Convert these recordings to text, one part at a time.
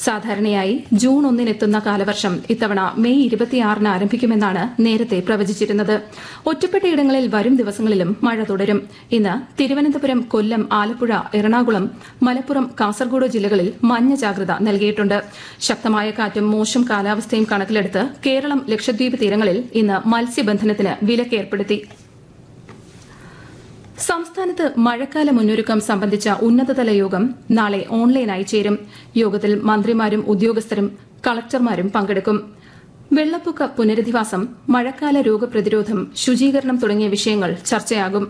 സാധാരണയായി ജൂൺ ഒന്നിനെത്തുന്ന കാലവർഷം ഇത്തവണ മെയ് ഇരുപത്തിയാറിന് ആരംഭിക്കുമെന്നാണ് നേരത്തെ പ്രവചിച്ചിരുന്നത് ഒറ്റപ്പെട്ടയിടങ്ങളിൽ വരും ദിവസങ്ങളിലും മഴ തുടരും ഇന്ന് തിരുവനന്തപുരം കൊല്ലം ആലപ്പുഴ എറണാകുളം മലപ്പുറം കാസർഗോഡ് ജില്ലകളിൽ മഞ്ഞ ജാഗ്രത നൽകിയിട്ടുണ്ട് ശക്തമായ കാറ്റും മോശം കാലാവസ്ഥയും കണക്കിലെടുത്ത് കേരളം ലക്ഷദ്വീപ് തീരങ്ങളിൽ ഇന്ന് മത്സ്യബന്ധനത്തിന് വിലക്കേർപ്പെടുത്തി സംസ്ഥാനത്ത് മഴക്കാല മുന്നൊരുക്കം സംബന്ധിച്ച ഉന്നതതല യോഗം നാളെ ഓൺലൈനായി ചേരും യോഗത്തിൽ മന്ത്രിമാരും ഉദ്യോഗസ്ഥരും കളക്ടർമാരും പങ്കെടുക്കും വെള്ളപ്പൊക്ക പുനരധിവാസം മഴക്കാല രോഗപ്രതിരോധം ശുചീകരണം തുടങ്ങിയ വിഷയങ്ങൾ ചർച്ചയാകും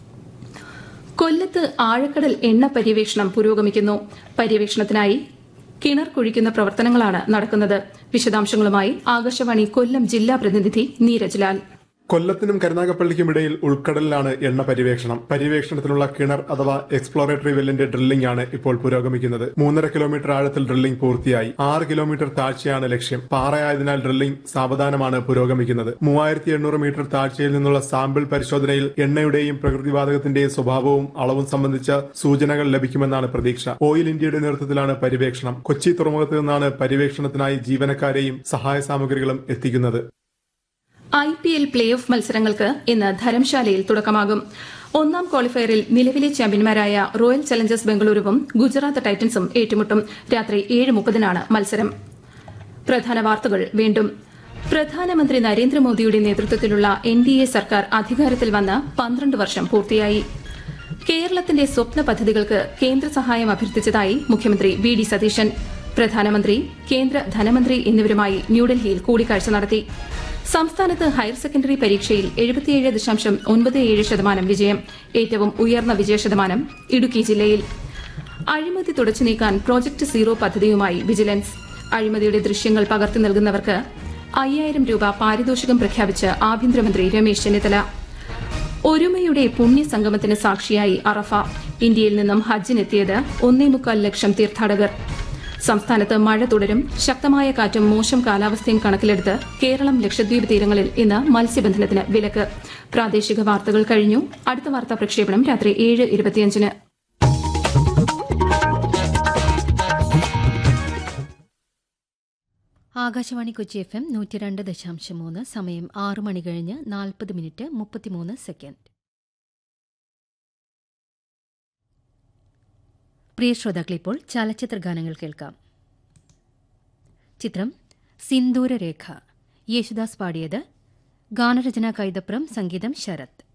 കൊല്ലത്ത് ആഴക്കടൽ എണ്ണ പര്യവേഷണം പുരോഗമിക്കുന്നു പര്യവേഷണത്തിനായി കിണർ കുഴിക്കുന്ന പ്രവർത്തനങ്ങളാണ് നടക്കുന്നത് വിശദാംശങ്ങളുമായി ആകാശവാണി കൊല്ലം ജില്ലാ പ്രതിനിധി നീരജ് ലാൽ കൊല്ലത്തിനും കരുനാഗപ്പള്ളിക്കും ഇടയിൽ ഉൾക്കടലിലാണ് എണ്ണ പര്യവേഷണം പര്യവേഷണത്തിനുള്ള കിണർ അഥവാ എക്സ്പ്ലോറേറ്ററി വെല്ലിന്റെ ഡ്രില്ലിംഗ് ആണ് ഇപ്പോൾ പുരോഗമിക്കുന്നത് മൂന്നര കിലോമീറ്റർ ആഴത്തിൽ ഡ്രില്ലിംഗ് പൂർത്തിയായി ആറ് കിലോമീറ്റർ താഴ്ചയാണ് ലക്ഷ്യം പാറയായതിനാൽ ഡ്രില്ലിംഗ് സാവധാനമാണ് പുരോഗമിക്കുന്നത് മൂവായിരത്തി എണ്ണൂറ് മീറ്റർ താഴ്ചയിൽ നിന്നുള്ള സാമ്പിൾ പരിശോധനയിൽ എണ്ണയുടെയും പ്രകൃതിവാതകത്തിന്റെയും സ്വഭാവവും അളവും സംബന്ധിച്ച സൂചനകൾ ലഭിക്കുമെന്നാണ് പ്രതീക്ഷ ഓയിൽ ഇന്ത്യയുടെ നേതൃത്വത്തിലാണ് പര്യവേഷണം കൊച്ചി തുറമുഖത്ത് നിന്നാണ് പര്യവേഷണത്തിനായി ജീവനക്കാരെയും സഹായ സാമഗ്രികളും എത്തിക്കുന്നത് I P L play off മത്സരങ്ങൾക്ക് ഇന്ന് ധരംശാലയിൽ തുടക്കമാകും ഒന്നാം ക്വാളിഫയറിൽ നിലവിലെ ചാമ്പ്യന്മാരായ റോയൽ ചലഞ്ചേഴ്സ് ബംഗളൂരുവും ഗുജറാത്ത് ടൈറ്റൻസും ഏറ്റുമുട്ടും രാത്രി ഏഴ് മുപ്പതിനാണ് മത്സരം പ്രധാന വാർത്തകൾ വീണ്ടും പ്രധാനമന്ത്രി നരേന്ദ്രമോദിയുടെ നേതൃത്വത്തിലുള്ള എൻ ഡി എ സർക്കാർ അധികാരത്തിൽ വന്ന് പന്ത്രണ്ട് വർഷം പൂർത്തിയായി കേരളത്തിന്റെ സ്വപ്ന പദ്ധതികൾക്ക് കേന്ദ്ര സഹായം അഭ്യർത്ഥിച്ചതായി മുഖ്യമന്ത്രി വി ഡി സതീശൻ പ്രധാനമന്ത്രി കേന്ദ്ര ധനമന്ത്രി എന്നിവരുമായി ന്യൂഡൽഹിയിൽ കൂടിക്കാഴ്ച നടത്തി സംസ്ഥാനത്ത് ഹയർ സെക്കൻഡറി പരീക്ഷയിൽ എഴുപത്തിയേഴ് ദശാംശം ഒൻപത് ഏഴ് ശതമാനം വിജയം ഏറ്റവും ഉയർന്ന വിജയശതമാനം ഇടുക്കി ജില്ലയിൽ അഴിമതി തുടച്ചു നീക്കാൻ പ്രോജക്ട് സീറോ പദ്ധതിയുമായി വിജിലൻസ് അഴിമതിയുടെ ദൃശ്യങ്ങൾ പകർത്തി നൽകുന്നവർക്ക് അയ്യായിരം രൂപ പാരിതോഷികം പ്രഖ്യാപിച്ച് ആഭ്യന്തരമന്ത്രി രമേശ് ചെന്നിത്തല ഒരുമയുടെ പുണ്യസംഗമത്തിന് സാക്ഷിയായി അറഫ ഇന്ത്യയിൽ നിന്നും ഹജ്ജിനെത്തിയത് ഒന്നേമുക്കാൽ ലക്ഷം തീർത്ഥാടകർ സംസ്ഥാനത്ത് മഴ തുടരും ശക്തമായ കാറ്റും മോശം കാലാവസ്ഥയും കണക്കിലെടുത്ത് കേരളം ലക്ഷദ്വീപ് തീരങ്ങളിൽ ഇന്ന് മത്സ്യബന്ധനത്തിന് വിലക്ക് പ്രാദേശിക വാർത്തകൾ കഴിഞ്ഞു അടുത്ത വാർത്താ പ്രക്ഷേപണം രാത്രി ഏഴ് ഇരുപത്തിയഞ്ചിന് ആകാശവാണി കൊച്ചി എഫ് എം നൂറ്റി രണ്ട് ദശാംശം മൂന്ന് സമയം ആറ് മണി കഴിഞ്ഞ് നാൽപ്പത് മിനിറ്റ് മുപ്പത്തിമൂന്ന് സെക്കൻഡ് പ്രിയ ശ്രോതാക്കളിപ്പോൾ ചലച്ചിത്ര ഗാനങ്ങൾ കേൾക്കാം ചിത്രം സിന്ദൂരരേഖ യേശുദാസ് പാടിയത് ഗാനരചന കൈതപ്രം സംഗീതം ശരത്